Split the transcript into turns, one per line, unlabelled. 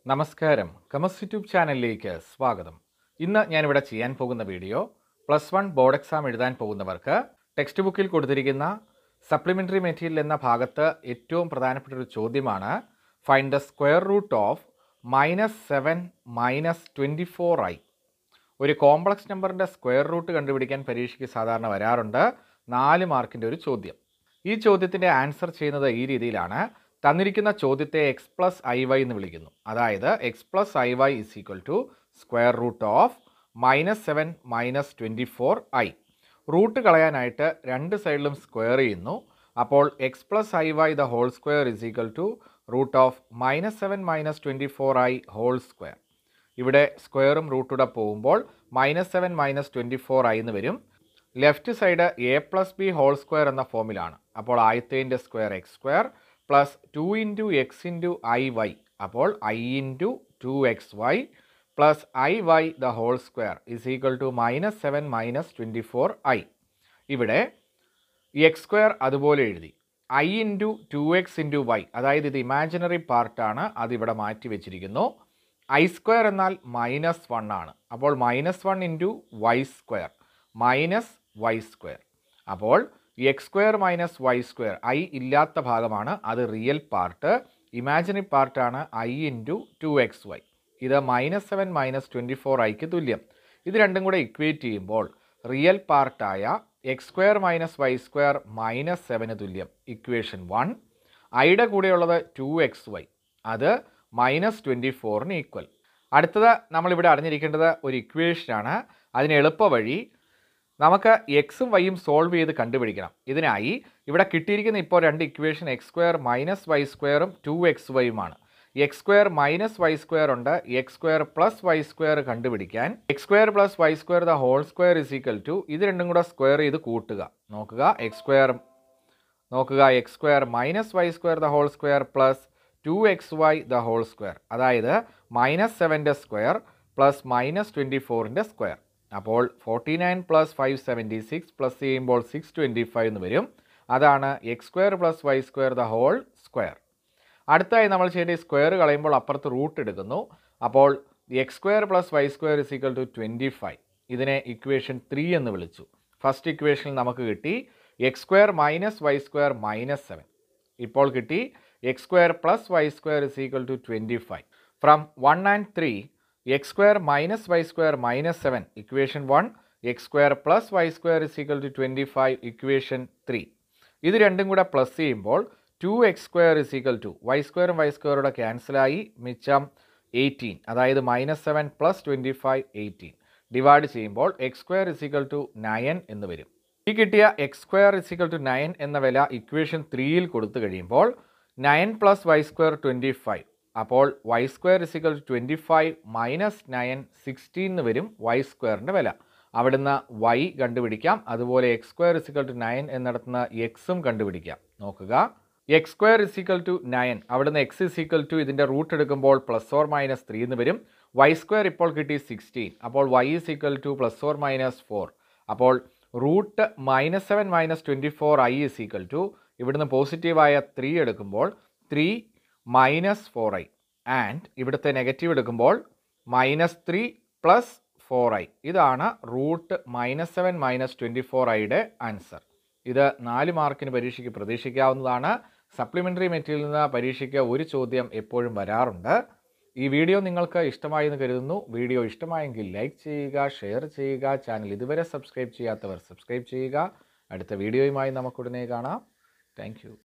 നമസ്കാരം കമസ് യൂട്യൂബ് ചാനലിലേക്ക് സ്വാഗതം ഇന്ന് ഞാനിവിടെ ചെയ്യാൻ പോകുന്ന video plus one board exam എഴുതാൻ പോകുന്നവർക്ക് ടെക്സ്റ്റ് ബുക്കിൽ കൊടുത്തിരിക്കുന്ന സപ്ലിമെൻ്ററി മെറ്റീരിയൽ എന്ന ഭാഗത്ത് ഏറ്റവും പ്രധാനപ്പെട്ട ഒരു ചോദ്യമാണ് find the square root of minus seven minus twenty four i ഒരു കോംപ്ലക്സ് നമ്പറിൻ്റെ സ്ക്വയർ റൂട്ട് കണ്ടുപിടിക്കാൻ പരീക്ഷയ്ക്ക് സാധാരണ വരാറുണ്ട് നാല് മാർക്കിൻ്റെ ഒരു ചോദ്യം ഈ ചോദ്യത്തിൻ്റെ ആൻസർ ചെയ്യുന്നത് ഈ രീതിയിലാണ് തന്നിരിക്കുന്ന ചോദ്യത്തെ എക്സ് പ്ലസ് ഐ വൈ എന്ന് വിളിക്കുന്നു അതായത് x plus i y is equal to square root of minus seven minus twenty four i root കളയാനായിട്ട് രണ്ട് സൈഡിലും സ്ക്വയർ ചെയ്യുന്നു അപ്പോൾ x plus i y the whole square is equal to root of minus seven minus twenty four i whole square ഇവിടെ സ്ക്വയറും റൂട്ടൂടെ പോകുമ്പോൾ minus seven minus twenty four i എന്ന് വരും left side A plus b whole square എന്ന ഫോമിലാണ് അപ്പോൾ ആദ്യത്തേൻ്റെ square x square plus two into x into i y അപ്പോൾ i into two x y plus i y the whole square is equal to minus seven minus twenty four i ഇവിടെ x square അതുപോലെ എഴുതി i into two x into y അതായത് ഇത് imaginary പാർട്ടാണ് അതിവിടെ മാറ്റി വെച്ചിരിക്കുന്നു ഐ സ്ക്വയർ എന്നാൽ മൈനസ് വൺ ആണ് അപ്പോൾ minus one into y square minus y square അപ്പോൾ x square minus y square i ഇല്ലാത്ത ഭാഗമാണ് അത് റിയൽ പാർട്ട് ഇമാജിനറി പാർട്ടാണ് i into two x y ഇത് minus seven minus twenty four ഐക്ക് തുല്യം ഇത് രണ്ടും കൂടെ ഇക്വേറ്റ് ചെയ്യുമ്പോൾ റിയൽ പാർട്ടായ x square minus y square minus സെവന് തുല്യം ഇക്വേഷൻ വൺ ഐയുടെ കൂടെയുള്ളത് ടു എക്സ് വൈ അത് മൈനസ് ട്വൻറ്റി ഫോറിന് ഈക്വൽ അടുത്തത് നമ്മളിവിടെ അറിഞ്ഞിരിക്കേണ്ടത് ഒരു ഇക്വേഷനാണ് അതിന് എളുപ്പ വഴി നമുക്ക് എക്സും വൈയും സോൾവ് ചെയ്ത് കണ്ടുപിടിക്കണം ഇതിനായി ഇവിടെ കിട്ടിയിരിക്കുന്ന ഇപ്പോൾ രണ്ട് equation x square minus y സ്ക്വയറും ടു എക്സ് വൈയുമാണ് x square minus y square ഉണ്ട് x square plus y square കണ്ടുപിടിക്കാൻ x square plus y square the whole square is equal to ഇത് രണ്ടും കൂടെ സ്ക്വയർ ചെയ്ത് കൂട്ടുക നോക്കുക എക്സ് സ്ക്വയർ നോക്കുക x square minus y square the whole square plus two x y the whole square അതായത് minus സെവൻ്റെ സ്ക്വയർ പ്ലസ് മൈനസ് ട്വൻറ്റി ഫോറിൻ്റെ സ്ക്വയർ അപ്പോൾ forty nine plus five seventy six plus ചെയ്യുമ്പോൾ six twenty five എന്ന് വരും അതാണ് x square plus y square the whole square അടുത്തായി നമ്മൾ ചെയ്യേണ്ട ഈ സ്ക്വയർ കളയുമ്പോൾ അപ്പുറത്ത് റൂട്ട് എടുക്കുന്നു അപ്പോൾ x square plus y square is equal to twenty five ഇതിനെ ഇക്വേഷൻ ത്രീ എന്ന് വിളിച്ചു ഫസ്റ്റ് ഇക്വേഷനിൽ നമുക്ക് കിട്ടി x square minus y square minus seven ഇപ്പോൾ കിട്ടി x square plus y square is equal to twenty five from one and three x square minus y square minus seven equation one x square plus y square is equal to twenty five equation three ഇത് രണ്ടും കൂടെ plus ചെയ്യുമ്പോൾ two x square is equal to y സ്ക്വയറും y സ്ക്വയറൂടെ ക്യാൻസലായി മിച്ചം eighteen അതായത് minus seven plus twenty five eighteen divide ചെയ്യുമ്പോൾ x square is equal to nine എന്ന് വരും ഈ കിട്ടിയ x square is equal to nine എന്ന വില ഇക്വേഷൻ ത്രീയിൽ കൊടുത്തു കഴിയുമ്പോൾ nine plus y square twenty five അപ്പോൾ y square is equal to twenty five minus nine sixteen എന്ന് വരും വൈ സ്ക്വയറിൻ്റെ വില അവിടുന്ന് വൈ കണ്ടുപിടിക്കാം അതുപോലെ x square is equal to nine എന്നിടത്തുനിന്ന് എക്സും കണ്ടുപിടിക്കാം നോക്കുക x square is equal to nine അവിടുന്ന് എക്സ് ഇസ് ഈക്വൽ ടു ഇതിൻ്റെ റൂട്ട് എടുക്കുമ്പോൾ പ്ലസ് ഓർ മൈനസ് ത്രീ എന്ന് വരും വൈ സ്ക്വയർ ഇപ്പോൾ കിട്ടി സിക്സ്റ്റീൻ അപ്പോൾ y is equal to plus or minus four അപ്പോൾ root minus seven minus twenty four i is equal to ഇവിടുന്ന് പോസിറ്റീവായ ത്രീ എടുക്കുമ്പോൾ three minus four i and ഇവിടുത്തെ നെഗറ്റീവ് എടുക്കുമ്പോൾ minus three plus four i ഇതാണ് root minus seven minus twenty four ഐയുടെ answer ഇത് നാല് മാർക്കിന് പരീക്ഷയ്ക്ക് പ്രതീക്ഷിക്കാവുന്നതാണ് സപ്ലിമെൻ്ററി മെറ്റീരിയലിൽ നിന്ന് പരീക്ഷയ്ക്ക് ഒരു ചോദ്യം എപ്പോഴും വരാറുണ്ട് ഈ വീഡിയോ നിങ്ങൾക്ക് ഇഷ്ടമായി എന്ന് കരുതുന്നു വീഡിയോ ഇഷ്ടമായെങ്കിൽ ലൈക്ക് ചെയ്യുക ഷെയർ ചെയ്യുക ചാനൽ ഇതുവരെ സബ്സ്ക്രൈബ് ചെയ്യാത്തവർ സബ്സ്ക്രൈബ് ചെയ്യുക അടുത്ത വീഡിയോയുമായി നമുക്കുടനെ കാണാം താങ്ക്